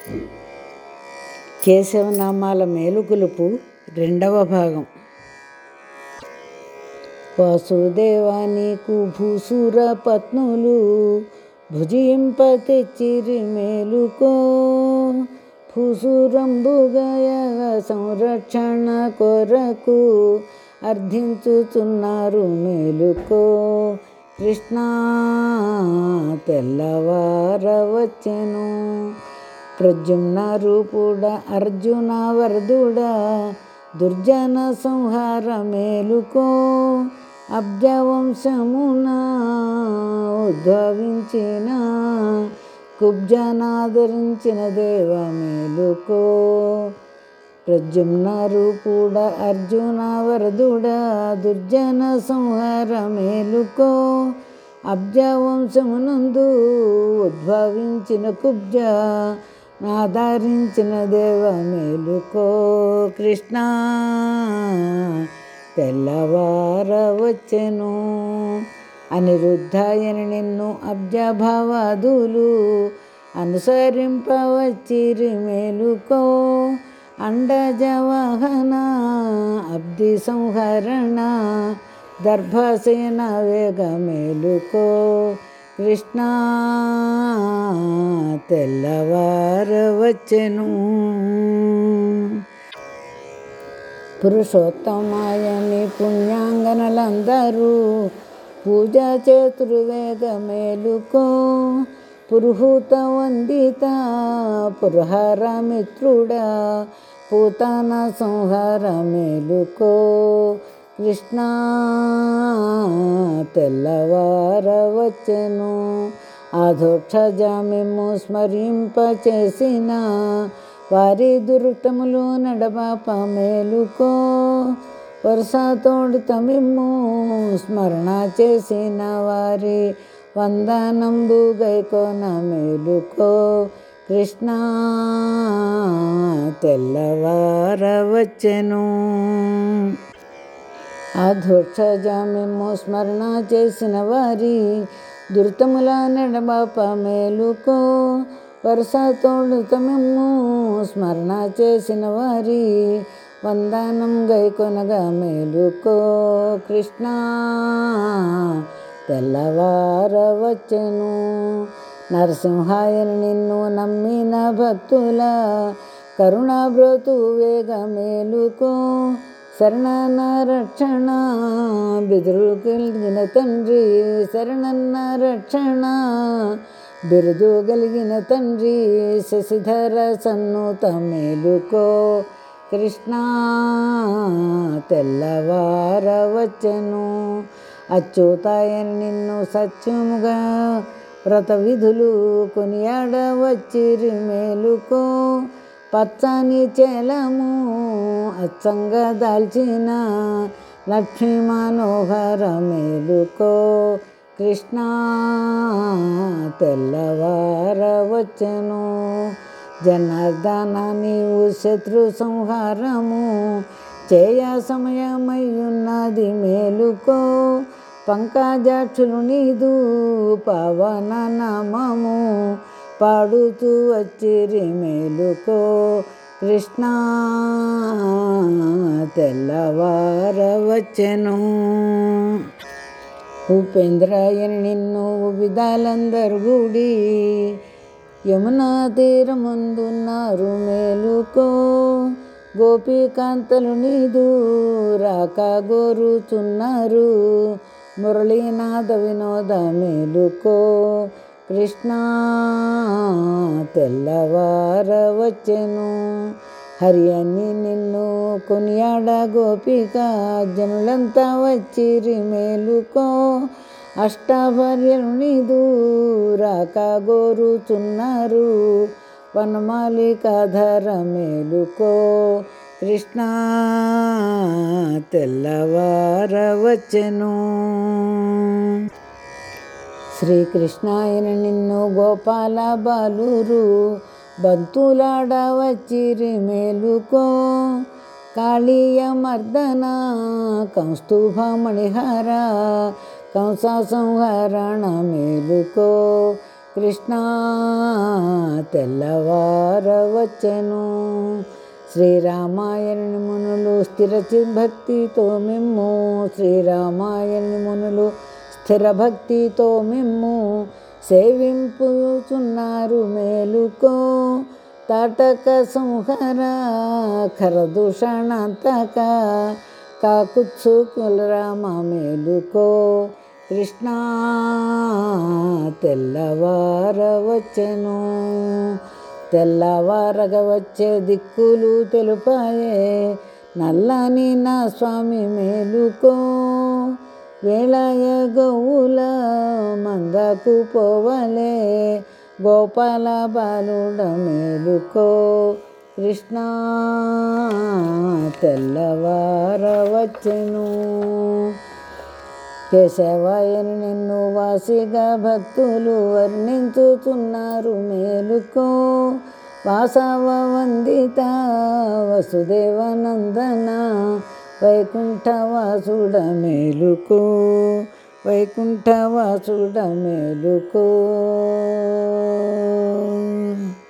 కేశవనామాల మేలుకొలుపు రెండవ భాగం వాసుదేవా నీకు భూసుర పత్నులు భుజింప తెచ్చిరి మేలుకో భూసురంబుగయ సంరక్షణ కొరకు అర్థించుచున్నారు మేలుకో కృష్ణ తెల్లవారవచ్చెను ప్రద్యుమ్న రూపుడ అర్జున వరదుడ దుర్జన సంహార మేలుకో అబ్జవంశమున ఉద్భవించిన కుబ్జనాదరించిన దేవ మేలుకో ప్రద్యుమ్న రూపుడ అర్జున వరదుడ దుర్జన సంహార మేలుకో అబ్జవంశమునందు ఉద్భవించిన కుబ్జ నాదారించిన దేవ మేలుకో కృష్ణ తెల్లవారవచ్చెను అనిరుద్ధాయని నిన్ను అబ్జభావాదులు అనుసరింపవచ్చిరి మేలుకో అండజవాహన అబ్ది సంహరణ దర్భసేన వేగ మేలుకో కృష్ణ తెల్లవారవచ్చెను పురుషోత్తమాయని పుణ్యాంగనలందరూ పూజ చేతురు వేగ మేలుకో పురుహూత వందిత పురహర మిత్రుడా పూతన సంహార మేలుకో కృష్ణ తెల్లవారవచ్చెను అధోక్షజామిము స్మరింపచేసిన వారి దురుటములు నడబాప మేలుకో వరుసతోడు తమిమ్ము స్మరణ చేసిన వారి వందనంబు గైకోన మేలుకో కృష్ణ తెల్లవారవచ్చెను అధోక్షజామిము స్మరణ చేసిన వారి దుర్తముల నడబాప మేలుకో వరుసతోడు తమిమ్ము స్మరణ చేసిన వారి వందనం గైకొనగా మేలుకో కృష్ణ తెల్లవారవచ్చెను నరసింహాయని నిన్ను నమ్మిన భక్తుల కరుణాబ్రోతు వేగ మేలుకో శరణన్న రక్షణ బిదురు కలిగిన తండ్రి శరణన్న రక్షణ బిరుదు కలిగిన తండ్రి శశిధర సన్నుత మేలుకో కృష్ణ తెల్లవారవచ్చెను అచ్యుతాయని నిన్ను సత్యముగా వ్రత విధులు కొనియాడ వచ్చిరి మేలుకో పచ్చని చెలము అచ్చంగా దాల్చిన లక్ష్మీ మనోహర మేలుకో కృష్ణ తెల్లవారవచ్చెను జనార్దన నీవు శత్రు సంహారము చేయ సమయమయ్యున్నది మేలుకో పంకజాక్షులు నీదు పవన నామము పాడుతూ వచ్చిరి మేలుకో కృష్ణ తెల్లవారవచ్చెను ఉపేంద్రాయని నిన్ను విధాలందరు గుడి యమునా తీరముందున్నారు మేలుకో గోపీకాంతలు నీదు రాక గోరుచున్నారు మురళీనాథ వినోద మేలుకో కృష్ణ తెల్లవారవచ్చెను హరి అని నిన్ను కొనియాడ గోపిక జనులంతా వచ్చిరి మేలుకో అష్టాభర్యలు నీదు రాక గోరుచున్నారు వనమాలికాధర మేలుకో కృష్ణ తెల్లవారవచ్చెను శ్రీకృష్ణాయన నిన్ను గోపాల బాలురు బంతులాడ వచ్చిరి మేలుకో కాళీయ మర్దన కౌస్తుభ మణిహార కంస సంహరణ మేలుకో కృష్ణ తెల్లవారవచ్చెను శ్రీరామాయణి మునులు స్థిర భక్తితో మిమ్ము శ్రీరామాయణి మునులు స్థిర భక్తితో మిమ్ము సేవింపుచున్నారు మేలుకో తాటక సంహర ఖరదూషణంతక కాకుత్సు కులరామ మేలుకో కృష్ణ తెల్లవారవచ్చెను తెల్లవారగ వచ్చే దిక్కులు తెలుపాయే నల్లని నా స్వామి మేలుకో వేళయ గౌల మందకు పోవలే గోపాల బాలుడ మేలుకో కృష్ణ తెల్లవారవచ్చెను కేశవాయని నిన్ను వాసిగా భక్తులు వర్ణించుతున్నారు మేలుకో వాసవ వందిత వసుదేవనందన వైకుంఠవాసుడ మేలుకో వైకుంఠవాసుడ మేలుకో